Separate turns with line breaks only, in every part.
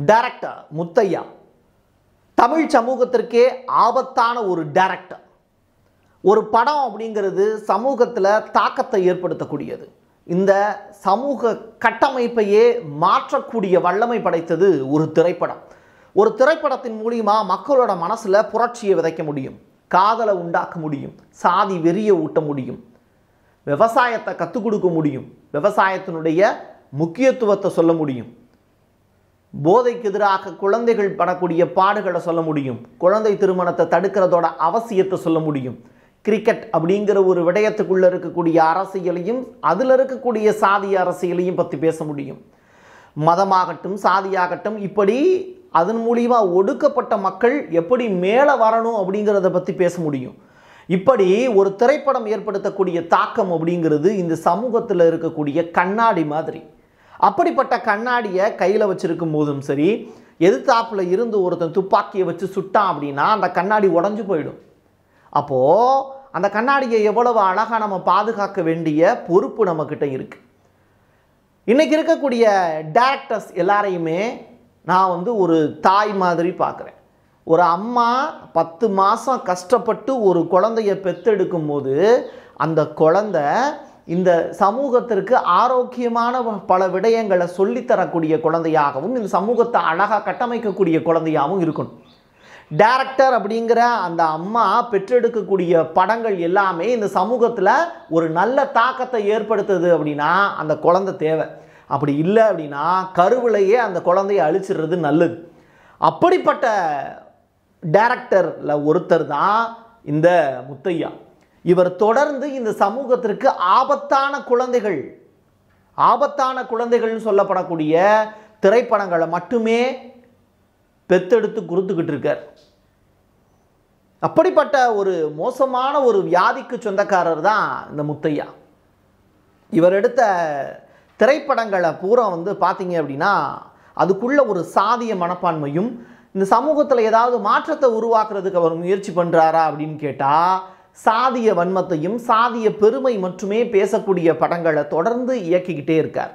Director Muthiah Tamil சமூகத்திற்கே ஆபத்தான ஒரு director ஒரு படம் அப்படிங்கிறது சமூகத்தில் தாக்கத்தை ஏற்படுத்தக்கூடியது இந்த சமூக கட்டமைப்பையே மாற்றக்கூடிய வல்லமை படைத்தது ஒரு திரைப்படம் ஒரு திரைப்படத்தின் மூலியமா மக்களோட மனசில் புரட்சியை விதைக்க முடியும் காதலை உண்டாக்க முடியும் சாதி வெறியை ஊட்ட முடியும் விவசாயத்தை கற்றுக் கொடுக்க முடியும் விவசாயத்தினுடைய முக்கியத்துவத்தை சொல்ல முடியும் போதைக்கு எதிராக குழந்தைகள் படக்கூடிய பாடுகளை சொல்ல முடியும் குழந்தை திருமணத்தை தடுக்கிறதோட அவசியத்தை சொல்ல முடியும் கிரிக்கெட் அப்படிங்கிற ஒரு விடயத்துக்குள்ள இருக்கக்கூடிய அரசியலையும் அதில் இருக்கக்கூடிய சாதி அரசியலையும் பற்றி பேச முடியும் மதமாகட்டும் சாதியாகட்டும் இப்படி அதன் மூலியமா ஒடுக்கப்பட்ட மக்கள் எப்படி மேலே வரணும் அப்படிங்கிறத பற்றி பேச முடியும் இப்படி ஒரு திரைப்படம் ஏற்படுத்தக்கூடிய தாக்கம் அப்படிங்கிறது இந்த சமூகத்தில் இருக்கக்கூடிய கண்ணாடி மாதிரி அப்படிப்பட்ட கண்ணாடியை கையில் வச்சிருக்கும் போதும் சரி எதிர்த்தாப்புல இருந்து ஒருத்தன் துப்பாக்கியை வச்சு சுட்டான் அப்படின்னா அந்த கண்ணாடி உடஞ்சு போயிடும் அப்போது அந்த கண்ணாடியை எவ்வளவு அழகாக நம்ம பாதுகாக்க வேண்டிய பொறுப்பு நம்மக்கிட்ட இருக்குது இன்னைக்கு இருக்கக்கூடிய டேரக்டர்ஸ் எல்லாரையுமே நான் வந்து ஒரு தாய் மாதிரி பார்க்குறேன் ஒரு அம்மா பத்து மாதம் கஷ்டப்பட்டு ஒரு குழந்தைய பெத்தெடுக்கும் போது அந்த குழந்தை இந்த சமூகத்திற்கு ஆரோக்கியமான பல விடயங்களை சொல்லித்தரக்கூடிய குழந்தையாகவும் இந்த சமூகத்தை அழகாக கட்டமைக்கக்கூடிய குழந்தையாகவும் இருக்கணும் டேரக்டர் அப்படிங்கிற அந்த அம்மா பெற்றெடுக்கக்கூடிய படங்கள் எல்லாமே இந்த சமூகத்தில் ஒரு நல்ல தாக்கத்தை ஏற்படுத்துது அப்படின்னா அந்த குழந்தை தேவை அப்படி இல்லை அப்படின்னா கருவிலேயே அந்த குழந்தைய அழிச்சிடுறது நல்லது அப்படிப்பட்ட டேரக்டரில் ஒருத்தர் தான் இந்த முத்தையா இவர் தொடர்ந்து இந்த சமூகத்திற்கு ஆபத்தான குழந்தைகள் ஆபத்தான குழந்தைகள்னு சொல்லப்படக்கூடிய திரைப்படங்களை மட்டுமே பெத்தெடுத்து கொடுத்துக்கிட்டு இருக்கார் அப்படிப்பட்ட ஒரு மோசமான ஒரு வியாதிக்கு சொந்தக்காரர் தான் இந்த முத்தையா இவர் எடுத்த திரைப்படங்களை பூரா வந்து பார்த்தீங்க அப்படின்னா அதுக்குள்ள ஒரு சாதிய மனப்பான்மையும் இந்த சமூகத்தில் ஏதாவது மாற்றத்தை உருவாக்குறதுக்கு அவர் முயற்சி பண்ணுறாரா அப்படின்னு கேட்டால் சாதிய வன்மத்தையும் சாதிய பெருமை மட்டுமே பேசக்கூடிய படங்களை தொடர்ந்து இயக்கிக்கிட்டே இருக்கார்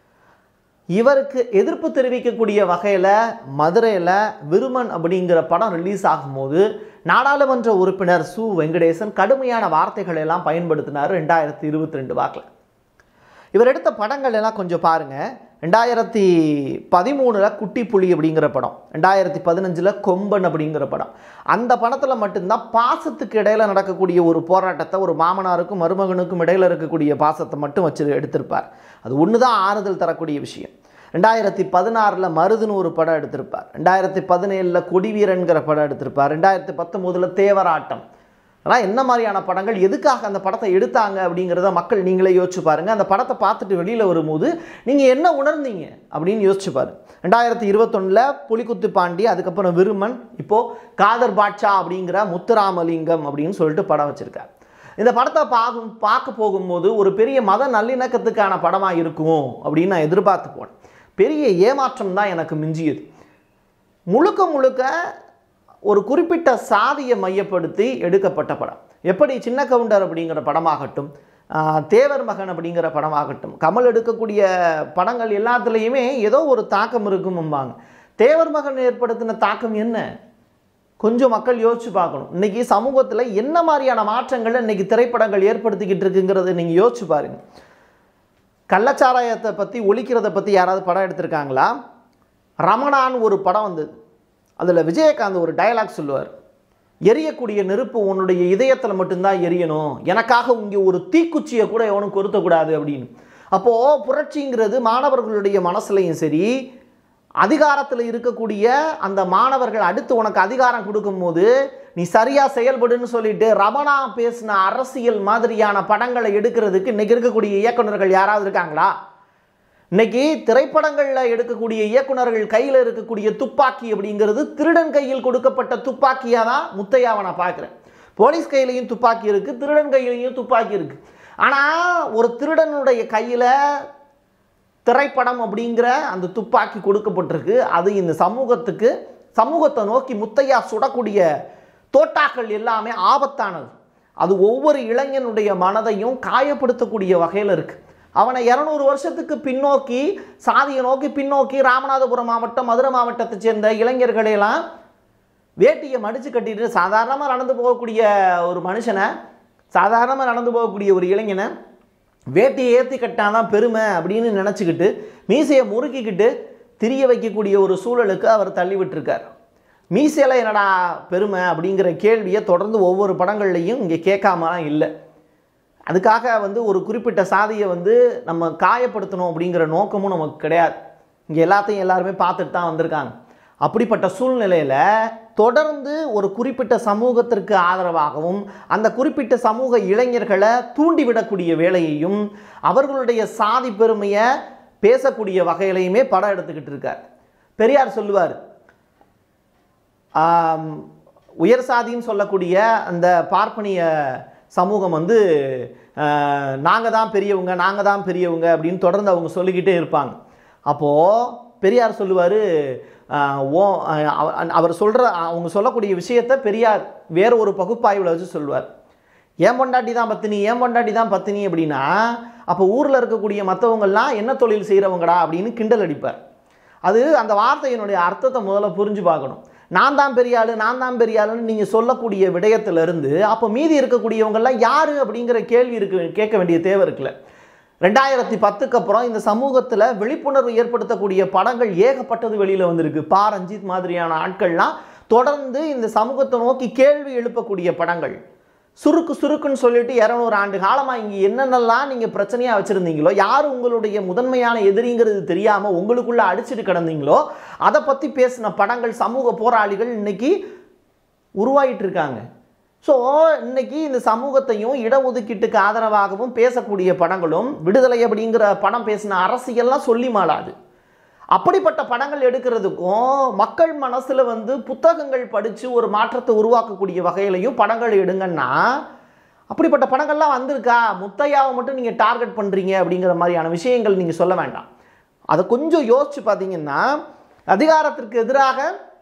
இவருக்கு எதிர்ப்பு தெரிவிக்கக்கூடிய வகையில் மதுரையில் விருமன் அப்படிங்கிற படம் ரிலீஸ் ஆகும்போது நாடாளுமன்ற உறுப்பினர் சு வெங்கடேசன் கடுமையான வார்த்தைகளை எல்லாம் பயன்படுத்தினார் ரெண்டாயிரத்தி இருபத்தி ரெண்டு வாக்கில் இவர் எடுத்த படங்கள் எல்லாம் கொஞ்சம் பாருங்கள் ரெண்டாயிரத்தி பதிமூணில் குட்டி புலி அப்படிங்கிற படம் ரெண்டாயிரத்தி பதினஞ்சில் கொம்பன் அப்படிங்கிற படம் அந்த படத்தில் மட்டும்தான் பாசத்துக்கு இடையில நடக்கக்கூடிய ஒரு போராட்டத்தை ஒரு மாமனாருக்கும் மருமகனுக்கும் இடையில இருக்கக்கூடிய பாசத்தை மட்டும் வச்சு எடுத்திருப்பார் அது ஒன்று தான் ஆறுதல் தரக்கூடிய விஷயம் ரெண்டாயிரத்தி பதினாறில் மருதுன்னு ஒரு படம் எடுத்திருப்பார் ரெண்டாயிரத்தி பதினேழில் கொடிவீரன்கிற படம் எடுத்திருப்பார் ரெண்டாயிரத்தி பத்தொம்போதில் தேவராட்டம் ஆனால் என்ன மாதிரியான படங்கள் எதுக்காக அந்த படத்தை எடுத்தாங்க அப்படிங்கிறத மக்கள் நீங்களே யோசிச்சு பாருங்கள் அந்த படத்தை பார்த்துட்டு வெளியில் வரும்போது நீங்கள் என்ன உணர்ந்தீங்க அப்படின்னு யோசிச்சு பாருங்க ரெண்டாயிரத்தி இருபத்தொன்னில் புலிக்குத்து பாண்டி அதுக்கப்புறம் விருமன் இப்போது காதர் பாட்ஷா அப்படிங்கிற முத்துராமலிங்கம் அப்படின்னு சொல்லிட்டு படம் வச்சுருக்கார் இந்த படத்தை பார்க்கும் பார்க்க போகும்போது ஒரு பெரிய மத நல்லிணக்கத்துக்கான படமாக இருக்குமோ அப்படின்னு நான் எதிர்பார்த்து போனேன் பெரிய ஏமாற்றம் தான் எனக்கு மிஞ்சியது முழுக்க முழுக்க ஒரு குறிப்பிட்ட சாதியை மையப்படுத்தி எடுக்கப்பட்ட படம் எப்படி சின்ன கவுண்டர் அப்படிங்கிற படமாகட்டும் ஆஹ், தேவர் மகன் அப்படிங்கிற படமாகட்டும் கமல் எடுக்கக்கூடிய படங்கள் எல்லாத்துலேயுமே ஏதோ ஒரு தாக்கம் இருக்கும்பாங்க தேவர் மகன் ஏற்படுத்தின தாக்கம் என்ன கொஞ்சம் மக்கள் யோசிச்சு பார்க்கணும் இன்னைக்கு சமூகத்தில் என்ன மாதிரியான மாற்றங்களை இன்னைக்கு திரைப்படங்கள் ஏற்படுத்திக்கிட்டு இருக்குங்கிறத நீங்கள் யோசிச்சு பாருங்க கள்ளச்சாராயத்தை பற்றி ஒழிக்கிறத பற்றி யாராவது படம் எடுத்திருக்காங்களா ரமணான்னு ஒரு படம் வந்தது அதில் விஜயகாந்த் ஒரு டயலாக் சொல்லுவார் எரியக்கூடிய நெருப்பு உன்னுடைய இதயத்தில் மட்டும்தான் எரியணும் எனக்காக இங்கே ஒரு தீக்குச்சியை கூட எவனும் கொருத்தக்கூடாது அப்படின்னு அப்போது புரட்சிங்கிறது மாணவர்களுடைய மனசுலையும் சரி அதிகாரத்தில் இருக்கக்கூடிய அந்த மாணவர்கள் அடுத்து உனக்கு அதிகாரம் கொடுக்கும்போது நீ சரியாக செயல்படுன்னு சொல்லிட்டு ரமணா பேசின அரசியல் மாதிரியான படங்களை எடுக்கிறதுக்கு இன்னைக்கு இருக்கக்கூடிய இயக்குனர்கள் யாராவது இருக்காங்களா இன்னைக்கு திரைப்படங்களில் எடுக்கக்கூடிய இயக்குனர்கள் கையில் இருக்கக்கூடிய துப்பாக்கி அப்படிங்கிறது திருடன் கையில் கொடுக்கப்பட்ட துப்பாக்கியாக தான் முத்தையாவை நான் பார்க்குறேன் போலீஸ் கையிலையும் துப்பாக்கி இருக்குது திருடன் கையிலையும் துப்பாக்கி இருக்குது ஆனால் ஒரு திருடனுடைய கையில் திரைப்படம் அப்படிங்கிற அந்த துப்பாக்கி கொடுக்கப்பட்டிருக்கு அது இந்த சமூகத்துக்கு சமூகத்தை நோக்கி முத்தையா சுடக்கூடிய தோட்டாக்கள் எல்லாமே ஆபத்தானது அது ஒவ்வொரு இளைஞனுடைய மனதையும் காயப்படுத்தக்கூடிய வகையில் இருக்குது அவனை இரநூறு வருஷத்துக்கு பின்னோக்கி சாதியை நோக்கி பின்னோக்கி ராமநாதபுரம் மாவட்டம் மதுரை மாவட்டத்தை சேர்ந்த இளைஞர்களையெல்லாம் வேட்டியை மடித்து கட்டிட்டு சாதாரணமாக நடந்து போகக்கூடிய ஒரு மனுஷனை சாதாரணமாக நடந்து போகக்கூடிய ஒரு இளைஞனை வேட்டியை ஏற்றி கட்டாதான் பெருமை அப்படின்னு நினச்சிக்கிட்டு மீசையை முறுக்கிக்கிட்டு திரிய வைக்கக்கூடிய ஒரு சூழலுக்கு அவர் தள்ளி விட்டுருக்கார் மீசையில் என்னடா பெருமை அப்படிங்கிற கேள்வியை தொடர்ந்து ஒவ்வொரு படங்கள்லையும் இங்கே கேட்காமலாம் இல்லை அதுக்காக வந்து ஒரு குறிப்பிட்ட சாதியை வந்து நம்ம காயப்படுத்தணும் அப்படிங்கிற நோக்கமும் நமக்கு கிடையாது இங்கே எல்லாத்தையும் எல்லாருமே பார்த்துட்டு தான் வந்திருக்காங்க அப்படிப்பட்ட சூழ்நிலையில் தொடர்ந்து ஒரு குறிப்பிட்ட சமூகத்திற்கு ஆதரவாகவும் அந்த குறிப்பிட்ட சமூக இளைஞர்களை தூண்டிவிடக்கூடிய வேலையையும் அவர்களுடைய சாதி பெருமையை பேசக்கூடிய வகையிலையுமே படம் எடுத்துக்கிட்டு இருக்கார் பெரியார் சொல்லுவார் ஆம், உயர் சாதின்னு சொல்லக்கூடிய அந்த பார்ப்பனிய சமூகம் வந்து நாங்கள் தான் பெரியவங்க நாங்கள் தான் பெரியவங்க அப்படின்னு தொடர்ந்து அவங்க சொல்லிக்கிட்டே இருப்பாங்க அப்போது பெரியார் சொல்லுவார் ஓ அஹ், அவ- அவர் சொல்கிற அவங்க சொல்லக்கூடிய விஷயத்தை பெரியார் வேற ஒரு பகுப்பாய்வில் வச்சு சொல்லுவார் ஏன் பொண்டாட்டி தான் பத்தினி ஏன் பொண்டாட்டி தான் பத்தினி அப்படின்னா அப்போ ஊரில் இருக்கக்கூடிய மற்றவங்கெல்லாம் என்ன தொழில் செய்கிறவங்கடா அப்படின்னு கிண்டல் அடிப்பார் அது அந்த வார்த்தையினுடைய அர்த்தத்தை முதல்ல புரிஞ்சு பார்க்கணும் நான் தான் பெரிய ஆளு நான் தான் பெரிய ஆளுன்னு நீங்கள் சொல்லக்கூடிய விடயத்திலிருந்து அப்போ மீதி இருக்கக்கூடியவங்கெல்லாம் யார் அப்படிங்கிற கேள்வி இருக்கு கேட்க வேண்டிய தேவை இருக்குல்ல ரெண்டாயிரத்தி பத்துக்கு அப்புறம் இந்த சமூகத்தில் விழிப்புணர்வு ஏற்படுத்தக்கூடிய படங்கள் ஏகப்பட்டது வெளியில் வந்திருக்கு பா ரஞ்சித் மாதிரியான ஆட்கள்லாம் தொடர்ந்து இந்த சமூகத்தை நோக்கி கேள்வி எழுப்பக்கூடிய படங்கள் சுருக்கு சுருக்குன்னு சொல்லிட்டு இரநூறு ஆண்டு காலமாக இங்கே என்னென்னலாம் நீங்கள் பிரச்சனையாக வச்சுருந்தீங்களோ யார் உங்களுடைய முதன்மையான எதிரிங்கிறது தெரியாமல் உங்களுக்குள்ளே அடிச்சிட்டு கிடந்தீங்களோ அதை பற்றி பேசின படங்கள் சமூக போராளிகள் இன்னைக்கு உருவாயிட்டு இருக்காங்க ஸோ இன்னைக்கு இந்த சமூகத்தையும் இடஒதுக்கீட்டுக்கு ஆதரவாகவும் பேசக்கூடிய படங்களும் விடுதலை அப்படிங்கிற படம் பேசின அரசியல்லாம் சொல்லி மாளாது அப்படிப்பட்ட படங்கள் எடுக்கிறதுக்கும் மக்கள் மனசில் வந்து புத்தகங்கள் படித்து ஒரு மாற்றத்தை உருவாக்கக்கூடிய வகையிலையும் படங்கள் எடுங்கன்னா அப்படிப்பட்ட படங்கள்லாம் வந்திருக்கா முத்தையாவை மட்டும் நீங்கள் டார்கெட் பண்ணுறீங்க அப்படிங்கிற மாதிரியான விஷயங்கள் நீங்கள் சொல்ல வேண்டாம் அதை கொஞ்சம் யோசிச்சு பார்த்தீங்கன்னா அதிகாரத்திற்கு எதிராக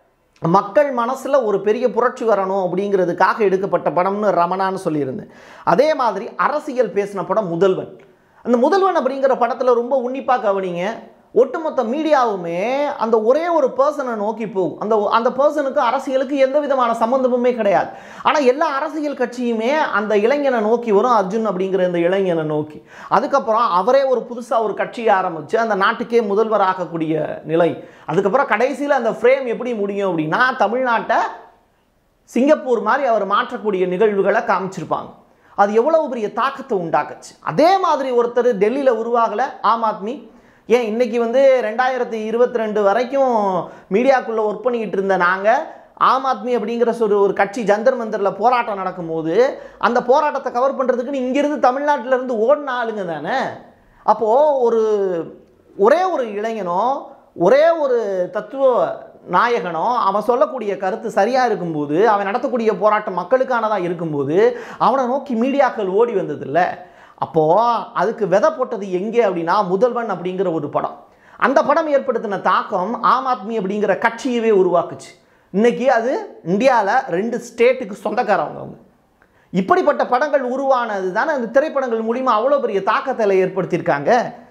மக்கள் மனசில் ஒரு பெரிய புரட்சி வரணும் அப்படிங்கிறதுக்காக எடுக்கப்பட்ட படம்னு ரமணான்னு சொல்லியிருந்தேன் அதே மாதிரி அரசியல் பேசின படம் முதல்வன் அந்த முதல்வன் அப்படிங்கிற படத்தில் ரொம்ப உன்னிப்பாக கவனிங்க ஒட்டுமொத்த மீடியாவுமே அந்த ஒரே ஒரு பர்சனை நோக்கி போகும் அந்த அந்த பர்சனுக்கு அரசியலுக்கு எந்த விதமான சம்மந்தமுமே கிடையாது ஆனால் எல்லா அரசியல் கட்சியுமே அந்த இளைஞனை நோக்கி வரும் அர்ஜுன் அப்படிங்கிற இந்த இளைஞனை நோக்கி அதுக்கப்புறம் அவரே ஒரு புதுசாக ஒரு கட்சியை ஆரம்பித்து அந்த நாட்டுக்கே முதல்வர் ஆக்கக்கூடிய நிலை அதுக்கப்புறம் கடைசியில் அந்த ஃப்ரேம் எப்படி முடியும் அப்படின்னா தமிழ்நாட்டை சிங்கப்பூர் மாதிரி அவர் மாற்றக்கூடிய நிகழ்வுகளை காமிச்சிருப்பாங்க அது எவ்வளவு பெரிய தாக்கத்தை உண்டாக்குச்சு அதே மாதிரி ஒருத்தர் டெல்லியில் உருவாகலை ஆம் ஆத்மி ஏன் இன்னைக்கு வந்து ரெண்டாயிரத்தி இருபத்தி ரெண்டு வரைக்கும் மீடியாக்குள்ளே ஒர்க் பண்ணிக்கிட்டு இருந்த நாங்கள் ஆம் ஆத்மி அப்படிங்கிற ஒரு ஒரு கட்சி ஜந்தர் மந்தரில் போராட்டம் நடக்கும்போது அந்த போராட்டத்தை கவர் பண்ணுறதுக்கு இங்கேருந்து தமிழ்நாட்டில இருந்து ஓடின ஆளுங்க தானே அப்போது ஒரு ஒரே ஒரு இளைஞனோ ஒரே ஒரு தத்துவ நாயகனோ அவன் சொல்லக்கூடிய கருத்து சரியாக இருக்கும்போது அவன் நடத்தக்கூடிய போராட்டம் மக்களுக்கானதாக இருக்கும்போது அவனை நோக்கி மீடியாக்கள் ஓடி வந்ததில்ல அப்போது அதுக்கு விதை போட்டது எங்கே அப்படின்னா முதல்வன் அப்படிங்கிற ஒரு படம் அந்த படம் ஏற்படுத்தின தாக்கம் ஆம் ஆத்மி அப்படிங்கிற கட்சியவே உருவாக்குச்சு இன்னைக்கு அது இந்தியாவில் ரெண்டு ஸ்டேட்டுக்கு சொந்தக்காரவங்க அவங்க இப்படிப்பட்ட படங்கள் உருவானது தானே அந்த திரைப்படங்கள் மூலிமா அவ்வளோ பெரிய தாக்கத்தை ஏற்படுத்தியிருக்காங்க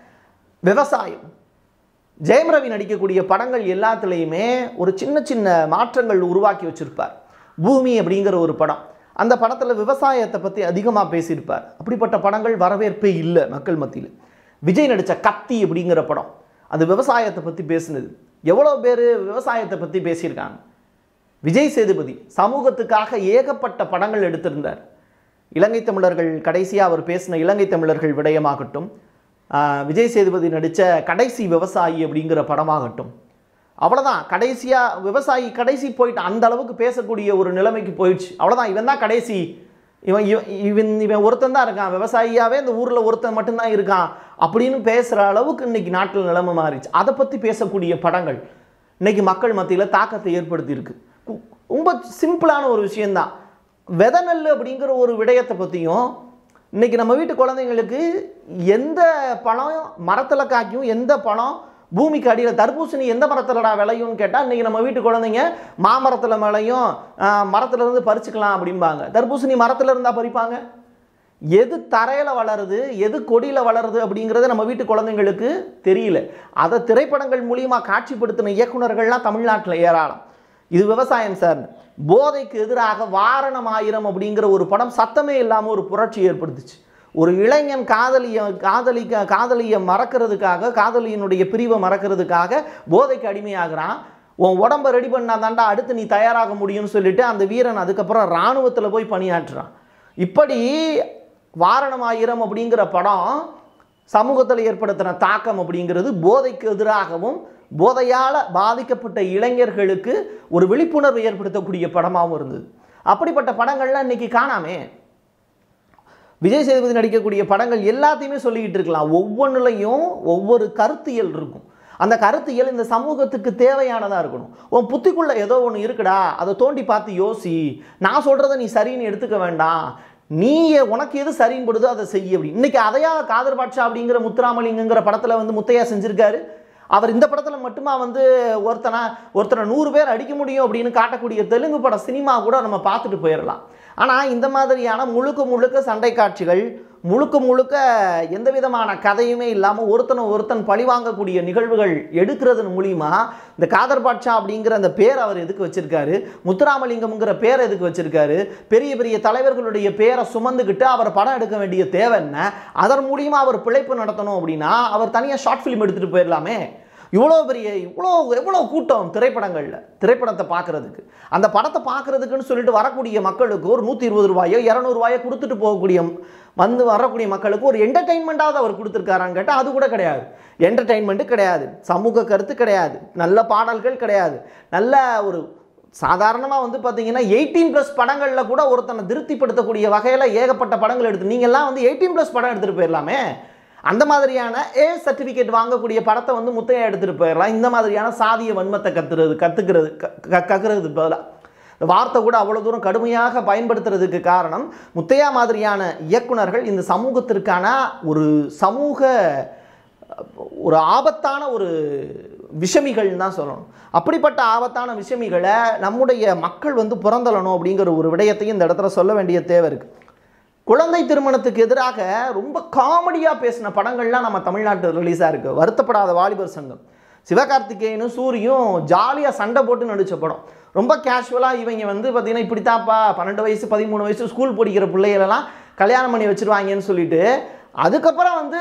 விவசாயம் ஜெயம் ரவி நடிக்கக்கூடிய படங்கள் எல்லாத்துலேயுமே ஒரு சின்ன சின்ன மாற்றங்கள் உருவாக்கி வச்சிருப்பார் பூமி அப்படிங்கிற ஒரு படம் அந்த படத்தில் விவசாயத்தை பற்றி அதிகமாக பேசியிருப்பார் அப்படிப்பட்ட படங்கள் வரவேற்பே இல்லை மக்கள் மத்தியில் விஜய் நடித்த கத்தி அப்படிங்கிற படம் அது விவசாயத்தை பற்றி பேசுனது எவ்வளோ பேர் விவசாயத்தை பற்றி பேசியிருக்காங்க விஜய் சேதுபதி சமூகத்துக்காக ஏகப்பட்ட படங்கள் எடுத்திருந்தார் இலங்கை தமிழர்கள் கடைசியாக அவர் பேசின இலங்கை தமிழர்கள் விடயமாகட்டும் ஆஹ், விஜய் சேதுபதி நடித்த கடைசி விவசாயி அப்படிங்கிற படமாகட்டும் அவ்வளோதான் கடைசியாக விவசாயி கடைசி போயிட்டு அந்த அளவுக்கு பேசக்கூடிய ஒரு நிலைமைக்கு போயிடுச்சு அவ்வளோதான் இவன் தான் கடைசி இவன் இவன் இவன் இவன் ஒருத்தன் தான் இருக்கான் விவசாயியாவே இந்த ஊரில் ஒருத்தன் மட்டும்தான் இருக்கான் அப்படின்னு பேசுகிற அளவுக்கு இன்னைக்கு நாட்டில் நிலைமை மாறிச்சு அதை பற்றி பேசக்கூடிய படங்கள் இன்னைக்கு மக்கள் மத்தியில் தாக்கத்தை ஏற்படுத்தியிருக்கு கு- ரொம்ப சிம்பிளான ஒரு விஷயந்தான் வித நெல் அப்படிங்கிற ஒரு விடயத்தை பற்றியும் இன்னைக்கு நம்ம வீட்டு குழந்தைங்களுக்கு எந்த பழம் மரத்தில் காய்க்கும் எந்த பழம் பூமிக்கு அடியில் தர்பூசணி எந்த மரத்துலடா விளையும்னு கேட்டால் இன்றைக்கி நம்ம வீட்டு குழந்தைங்க மாமரத்தில் விளையும் ஆஹ், மரத்துல இருந்து பறிச்சுக்கலாம் அப்படிம்பாங்க தர்பூசணி மரத்தில் இருந்தால் பறிப்பாங்க எது தரையில் வளருது எது கொடியில் வளருது அப்படிங்கிறது நம்ம வீட்டு குழந்தைங்களுக்கு தெரியல அதை திரைப்படங்கள் மூலியமாக காட்சிப்படுத்தின இயக்குனர்கள்லாம் தமிழ்நாட்டில் ஏராளம் இது விவசாயம் சார் போதைக்கு எதிராக வாரணம் ஆயிரம் அப்படிங்கிற ஒரு படம் சத்தமே இல்லாமல் ஒரு புரட்சி ஏற்படுத்துச்சு ஒரு இளைஞன் காதலிய காதலிக்க காதலியை மறக்கிறதுக்காக காதலியினுடைய பிரிவை மறக்கிறதுக்காக போதைக்கு அடிமையாகிறான் உன் உடம்ப ரெடி பண்ணா தாண்டா அடுத்து நீ தயாராக முடியும்னு சொல்லிட்டு அந்த வீரன் அதுக்கப்புறம் இராணுவத்தில் போய் பணியாற்றுறான் இப்படி வாரணமாயிரம் அப்படிங்கிற படம் சமூகத்தில் ஏற்படுத்தின தாக்கம் அப்படிங்கிறது போதைக்கு எதிராகவும் போதையால் பாதிக்கப்பட்ட இளைஞர்களுக்கு ஒரு விழிப்புணர்வு ஏற்படுத்தக்கூடிய படமாகவும் இருந்தது அப்படிப்பட்ட படங்கள்லாம் இன்னைக்கு காணாமே விஜய் சேதுபதி நடிக்கக்கூடிய படங்கள் எல்லாத்தையுமே சொல்லிக்கிட்டு இருக்கலாம் ஒவ்வொன்றுலையும் ஒவ்வொரு கருத்தியல் இருக்கும் அந்த கருத்தியல் இந்த சமூகத்துக்கு தேவையானதாக இருக்கணும் உன் புத்திக்குள்ள ஏதோ ஒன்று இருக்குடா அதை தோண்டி பார்த்து யோசி நான் சொல்கிறத நீ சரின்னு எடுத்துக்க வேண்டாம் நீ உனக்கு எது சரின்னு படுதோ அதை செய்ய அப்படி இன்னைக்கு அதையா காதர் பாட்ஷா அப்படிங்கிற முத்துராமலிங்கங்கிற படத்தில் வந்து முத்தையா செஞ்சிருக்காரு அவர் இந்த படத்தில் மட்டுமா வந்து ஒருத்தனை ஒருத்தனை நூறு பேர் அடிக்க முடியும் அப்படின்னு காட்டக்கூடிய தெலுங்கு பட சினிமா கூட நம்ம பார்த்துட்டு போயிடலாம் ஆனால் இந்த மாதிரியான முழுக்க முழுக்க சண்டை காட்சிகள் முழுக்க முழுக்க எந்த விதமான கதையுமே இல்லாமல் ஒருத்தனை ஒருத்தன் பழிவாங்கக்கூடிய நிகழ்வுகள் எடுக்கிறது மூலிமா இந்த காதர் பாட்ஷா அப்படிங்கிற அந்த பேர் அவர் எதுக்கு வச்சிருக்காரு முத்துராமலிங்கம்ங்கிற பேர் எதுக்கு வச்சிருக்காரு பெரிய பெரிய தலைவர்களுடைய பேரை சுமந்துக்கிட்டு அவர் படம் எடுக்க வேண்டிய தேவை என்ன அதன் மூலியமா அவர் பிழைப்பு நடத்தணும் அப்படின்னா அவர் தனியாக ஷார்ட் ஃபிலிம் எடுத்துகிட்டு போயிடலாமே இவ்வளோ பெரிய இவ்வளோ எவ்வளோ கூட்டம் திரைப்படங்களில் திரைப்படத்தை பார்க்குறதுக்கு அந்த படத்தை பார்க்குறதுக்குன்னு சொல்லிட்டு வரக்கூடிய மக்களுக்கு ஒரு நூற்றி இருபது ரூபாயோ இரநூறுவாயோ கொடுத்துட்டு போகக்கூடிய வந்து வரக்கூடிய மக்களுக்கு ஒரு என்டர்டெயின்மெண்ட்டாவது அவர் கொடுத்துருக்காரான்னு கேட்டால் அது கூட கிடையாது என்டர்டெயின்மெண்ட்டு கிடையாது சமூக கருத்து கிடையாது நல்ல பாடல்கள் கிடையாது நல்ல ஒரு சாதாரணமாக வந்து பார்த்தீங்கன்னா எயிட்டீன் ப்ளஸ் படங்களில் கூட ஒருத்தனை திருப்திப்படுத்தக்கூடிய வகையில் ஏகப்பட்ட படங்கள் எடுத்து நீங்கள்லாம் வந்து எயிட்டீன் ப்ளஸ் படம் எடுத்துகிட்டு போயிடலாமே அந்த மாதிரியான ஏ சர்டிஃபிகேட் வாங்கக்கூடிய படத்தை வந்து முத்தையா எடுத்துகிட்டு போயிடலாம் இந்த மாதிரியான சாதிய வன்மத்தை கத்துறது கற்றுக்கிறது கக்குறது பதிலாக இந்த வார்த்தை கூட அவ்வளோ தூரம் கடுமையாக பயன்படுத்துறதுக்கு காரணம் முத்தையா மாதிரியான இயக்குனர்கள் இந்த சமூகத்திற்கான ஒரு சமூக ஒரு ஆபத்தான ஒரு விஷமிகள்னு தான் சொல்லணும் அப்படிப்பட்ட ஆபத்தான விஷமிகளை நம்முடைய மக்கள் வந்து புறந்தள்ளணும் அப்படிங்கிற ஒரு விடயத்தையும் இந்த இடத்துல சொல்ல வேண்டிய தேவை இருக்குது குழந்தை திருமணத்துக்கு எதிராக ரொம்ப காமெடியாக பேசின படங்கள்லாம் நம்ம தமிழ்நாட்டில் ரிலீஸாக இருக்குது வருத்தப்படாத வாலிபர் சங்கம் சிவகார்த்திகேயனும் சூரியும் ஜாலியாக சண்டை போட்டு நடித்த படம் ரொம்ப கேஷுவலாக இவங்க வந்து பார்த்தீங்கன்னா இப்படித்தாப்பா பன்னெண்டு வயசு பதிமூணு வயசு ஸ்கூல் படிக்கிற பிள்ளைகளெல்லாம் கல்யாணம் பண்ணி வச்சுருவாங்கன்னு சொல்லிட்டு அதுக்கப்புறம் வந்து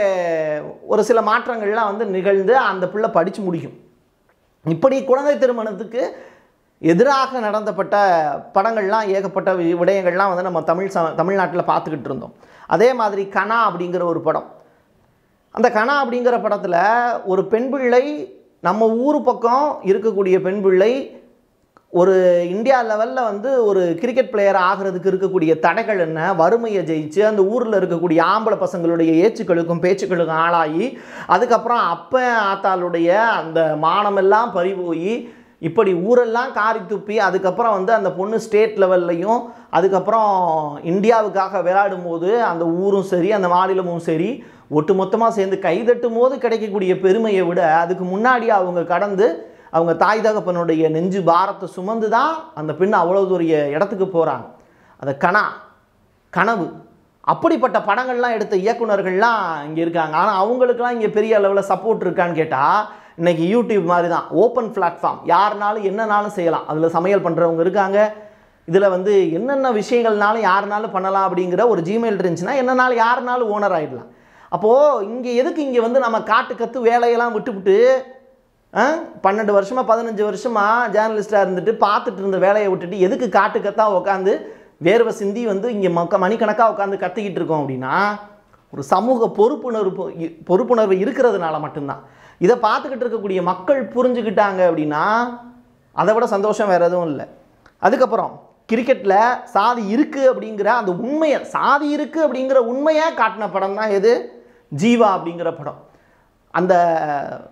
ஒரு சில மாற்றங்கள்லாம் வந்து நிகழ்ந்து அந்த பிள்ளை படித்து முடிக்கும் இப்படி குழந்தை திருமணத்துக்கு எதிராக நடந்தப்பட்ட படங்கள்லாம் ஏகப்பட்ட வி- விடயங்கள்லாம் வந்து நம்ம தமிழ் ச தமிழ்நாட்டில் பார்த்துக்கிட்டு இருந்தோம் அதே மாதிரி கனா அப்படிங்கிற ஒரு படம் அந்த கனா அப்படிங்கிற படத்தில் ஒரு பெண் பிள்ளை நம்ம ஊர் பக்கம் இருக்கக்கூடிய பெண் பிள்ளை ஒரு இந்தியா லெவலில் வந்து ஒரு கிரிக்கெட் பிளேயர் ஆகிறதுக்கு இருக்கக்கூடிய தடைகள் என்ன வறுமையை ஜெயிச்சு அந்த ஊரில் இருக்கக்கூடிய ஆம்பளை பசங்களுடைய ஏச்சுக்களுக்கும் பேச்சுக்களுக்கும் ஆளாகி அதுக்கப்புறம் அப்ப ஆத்தாளுடைய அந்த மானமெல்லாம் பறிபோய் இப்படி ஊரெல்லாம் காரி துப்பி அதுக்கப்புறம் வந்து அந்த பொண்ணு ஸ்டேட் லெவல்லையும் அதுக்கப்புறம் இந்தியாவுக்காக விளையாடும் போது அந்த ஊரும் சரி அந்த மாநிலமும் சரி ஒட்டுமொத்தமாக சேர்ந்து கைதட்டும் போது கிடைக்கக்கூடிய பெருமையை விட அதுக்கு முன்னாடி அவங்க கடந்து அவங்க தாய் தகப்பனுடைய நெஞ்சு பாரத்தை சுமந்து தான் அந்த பெண் அவ்வளோ தூரிய இடத்துக்கு போகிறாங்க அந்த கனா கனவு அப்படிப்பட்ட படங்கள்லாம் எடுத்த இயக்குனர்கள்லாம் இங்கே இருக்காங்க ஆனால் அவங்களுக்குலாம் இங்கே பெரிய அளவில் சப்போர்ட் இருக்கான்னு கேட்டால் இன்னைக்கு யூடியூப் மாதிரி தான் ஓப்பன் பிளாட்ஃபார்ம் யாருனாலும் என்னனாலும் செய்யலாம் அதில் சமையல் பண்ணுறவங்க இருக்காங்க இதில் வந்து என்னென்ன விஷயங்கள்னாலும் யாருனாலும் பண்ணலாம் அப்படிங்கிற ஒரு ஜிமெயில் இருந்துச்சுன்னா என்னனாலும் யாருனாலும் ஓனர் ஆகிடலாம் அப்போது இங்கே எதுக்கு இங்கே வந்து நம்ம காட்டு கற்று வேலையெல்லாம் விட்டுவிட்டு ஆ? பன்னெண்டு வருஷமா பதினஞ்சு வருஷமா ஜேர்னலிஸ்டாக இருந்துட்டு பார்த்துட்டு இருந்த வேலையை விட்டுட்டு எதுக்கு காட்டு கத்தா உட்காந்து வேர்வை சிந்தி வந்து இங்கே மக்க மணிக்கணக்காக உட்காந்து கத்திக்கிட்டு இருக்கோம் அப்படின்னா ஒரு சமூக பொறுப்புணர்வு இ- பொறுப்புணர்வு இருக்கிறதுனால மட்டும்தான் இதை பார்த்துக்கிட்டு இருக்கக்கூடிய மக்கள் புரிஞ்சுக்கிட்டாங்க அப்படின்னா அதை விட சந்தோஷம் வேற எதுவும் இல்லை அதுக்கப்புறம் கிரிக்கெட்டில் சாதி இருக்குது அப்படிங்கிற அந்த உண்மையை சாதி இருக்குது அப்படிங்கிற உண்மையை காட்டின படம் தான் எது ஜீவா அப்படிங்கிற படம் அந்த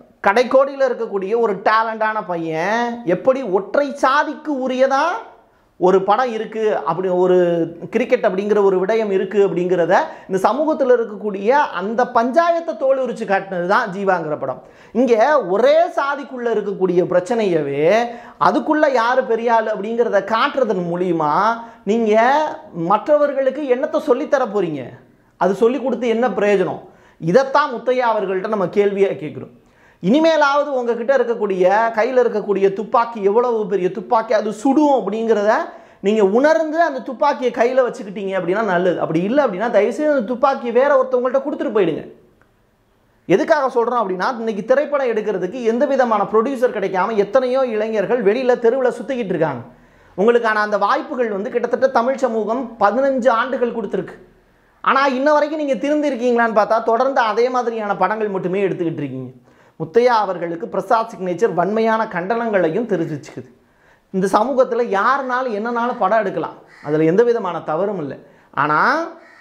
கடைக்கோடியில் இருக்கக்கூடிய ஒரு டேலண்டான பையன் எப்படி ஒற்றை சாதிக்கு உரியதா ஒரு படம் இருக்குது அப்படி ஒரு கிரிக்கெட் அப்படிங்கிற ஒரு விடயம் இருக்குது அப்படிங்கிறத இந்த சமூகத்தில் இருக்கக்கூடிய அந்த பஞ்சாயத்தை தோல் உரிச்சு காட்டினது தான் ஜீவாங்கிற படம் இங்கே ஒரே சாதிக்குள்ளே இருக்கக்கூடிய பிரச்சனையவே அதுக்குள்ளே யார் பெரிய ஆள் அப்படிங்கிறத காட்டுறதன் மூலியமா நீங்கள் மற்றவர்களுக்கு என்னத்தை சொல்லித்தர போகிறீங்க அது சொல்லி கொடுத்து என்ன பிரயோஜனம் இதைத்தான் முத்தையா அவர்கள்ட்ட நம்ம கேள்வியாக கேட்குறோம் இனிமேலாவது உங்ககிட்ட இருக்கக்கூடிய கையில் இருக்கக்கூடிய துப்பாக்கி எவ்வளவு பெரிய துப்பாக்கி அது சுடும் அப்படிங்கிறத நீங்கள் உணர்ந்து அந்த துப்பாக்கியை கையில் வச்சுக்கிட்டீங்க அப்படின்னா நல்லது அப்படி இல்லை அப்படின்னா தயவுசெய்து அந்த துப்பாக்கி வேற ஒருத்தவங்கள்ட்ட கொடுத்துட்டு போயிடுங்க எதுக்காக சொல்கிறோம் அப்படின்னா இன்னைக்கு திரைப்படம் எடுக்கிறதுக்கு எந்த விதமான ப்ரொடியூசர் கிடைக்காம எத்தனையோ இளைஞர்கள் வெளியில் தெருவில் சுற்றிக்கிட்டு இருக்காங்க உங்களுக்கான அந்த வாய்ப்புகள் வந்து கிட்டத்தட்ட தமிழ் சமூகம் பதினஞ்சு ஆண்டுகள் கொடுத்துருக்கு ஆனால் இன்ன வரைக்கும் நீங்கள் திருந்திருக்கீங்களான்னு பார்த்தா தொடர்ந்து அதே மாதிரியான படங்கள் மட்டுமே எடுத்துக்கிட்டு இருக்கீங்க முத்தையா அவர்களுக்கு பிரசாத் சிக்னேச்சர் வன்மையான கண்டனங்களையும் தெரிவிச்சுக்குது இந்த சமூகத்தில் யாருனாலும் என்னனாலும் படம் எடுக்கலாம் அதில் எந்த விதமான தவறும் இல்லை ஆனால்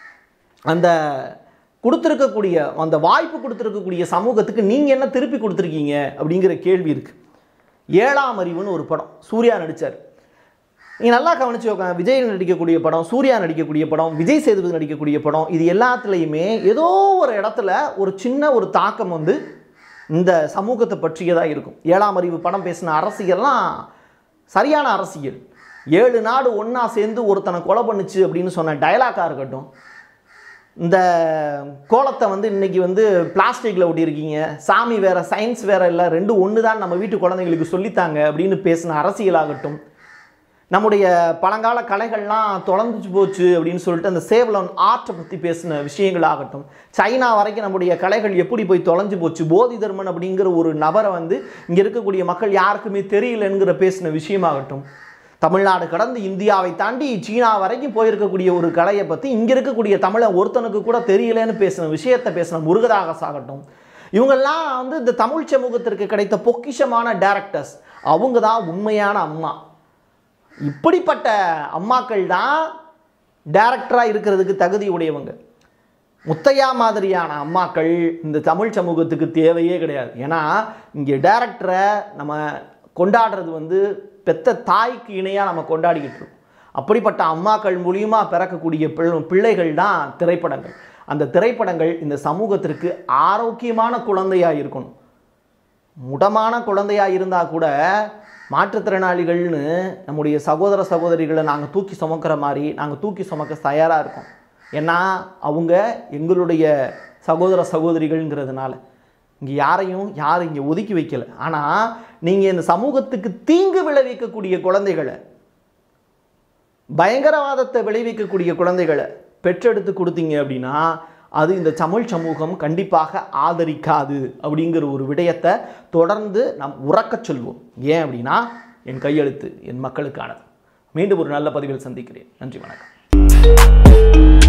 அந்த கொடுத்துருக்கக்கூடிய அந்த வாய்ப்பு கொடுத்துருக்கக்கூடிய சமூகத்துக்கு நீங்கள் என்ன திருப்பி கொடுத்துருக்கீங்க அப்படிங்கிற கேள்வி இருக்குது ஏழாம் அறிவுன்னு ஒரு படம் சூர்யா நடித்தார் நீங்கள் நல்லா கவனிச்சு உட்காங்க விஜய் நடிக்கக்கூடிய படம் சூர்யா நடிக்கக்கூடிய படம் விஜய் சேதுபதி நடிக்கக்கூடிய படம் இது எல்லாத்துலேயுமே ஏதோ ஒரு இடத்துல ஒரு சின்ன ஒரு தாக்கம் வந்து இந்த சமூகத்தை பற்றியதாக இருக்கும் ஏழாம் அறிவு படம் பேசின அரசியல்லாம் சரியான அரசியல் ஏழு நாடு ஒன்றா சேர்ந்து ஒருத்தனை கொலை பண்ணுச்சு அப்படின்னு சொன்ன டயலாக்காக இருக்கட்டும் இந்த கோலத்தை வந்து இன்னைக்கு வந்து பிளாஸ்டிக்கில் ஒட்டியிருக்கீங்க சாமி வேற சயின்ஸ் வேற இல்லை ரெண்டும் ஒன்று தான் நம்ம வீட்டு குழந்தைங்களுக்கு சொல்லித்தாங்க அப்படின்னு பேசின அரசியலாகட்டும் நம்முடைய பழங்கால கலைகள்லாம் தொலைஞ்சு போச்சு அப்படின்னு சொல்லிட்டு அந்த சேவலன் ஆர்ட்டை பற்றி பேசின விஷயங்களாகட்டும் சைனா வரைக்கும் நம்முடைய கலைகள் எப்படி போய் தொலைஞ்சு போச்சு போதி தர்மன் அப்படிங்கிற ஒரு நபரை வந்து இங்கே இருக்கக்கூடிய மக்கள் யாருக்குமே தெரியலங்கிற பேசின விஷயமாகட்டும் தமிழ்நாடு கடந்து இந்தியாவை தாண்டி சீனா வரைக்கும் போயிருக்கக்கூடிய ஒரு கலையை பற்றி இங்கே இருக்கக்கூடிய தமிழை ஒருத்தனுக்கு கூட தெரியலன்னு பேசின விஷயத்தை பேசின முருகதாகஸ் ஆகட்டும் இவங்கெல்லாம் வந்து இந்த தமிழ் சமூகத்திற்கு கிடைத்த பொக்கிஷமான டேரக்டர்ஸ் அவங்க தான் உண்மையான அம்மா இப்படிப்பட்ட அம்மாக்கள் தான் டேரக்டராக இருக்கிறதுக்கு தகுதி உடையவங்க முத்தையா மாதிரியான அம்மாக்கள் இந்த தமிழ் சமூகத்துக்கு தேவையே கிடையாது ஏன்னா இங்கே டேரக்டரை நம்ம கொண்டாடுறது வந்து பெத்த தாய்க்கு இணையாக நம்ம கொண்டாடிக்கிட்டு இருக்கோம் அப்படிப்பட்ட அம்மாக்கள் மூலியமாக பிறக்கக்கூடிய பிள் பிள்ளைகள் தான் திரைப்படங்கள் அந்த திரைப்படங்கள் இந்த சமூகத்திற்கு ஆரோக்கியமான குழந்தையாக இருக்கணும் முடமான குழந்தையாக இருந்தால் கூட மாற்றுத்திறனாளிகள்னு நம்முடைய சகோதர சகோதரிகளை நாங்கள் தூக்கி சுமக்கிற மாதிரி நாங்கள் தூக்கி சுமக்க தயாராக இருக்கோம் ஏன்னா அவங்க எங்களுடைய சகோதர சகோதரிகள்ங்கிறதுனால இங்கே யாரையும் யாரும் இங்கே ஒதுக்கி வைக்கல ஆனால் நீங்கள் இந்த சமூகத்துக்கு தீங்கு விளைவிக்கக்கூடிய குழந்தைகளை பயங்கரவாதத்தை விளைவிக்கக்கூடிய குழந்தைகளை பெற்றெடுத்து கொடுத்தீங்க அப்படின்னா அது இந்த தமிழ் சமூகம் கண்டிப்பாக ஆதரிக்காது அப்படிங்கிற ஒரு விடயத்தை தொடர்ந்து நாம் உறக்கச் சொல்வோம் ஏன் அப்படின்னா என் கையெழுத்து என் மக்களுக்கானது மீண்டும் ஒரு நல்ல பதிவில் சந்திக்கிறேன் நன்றி வணக்கம்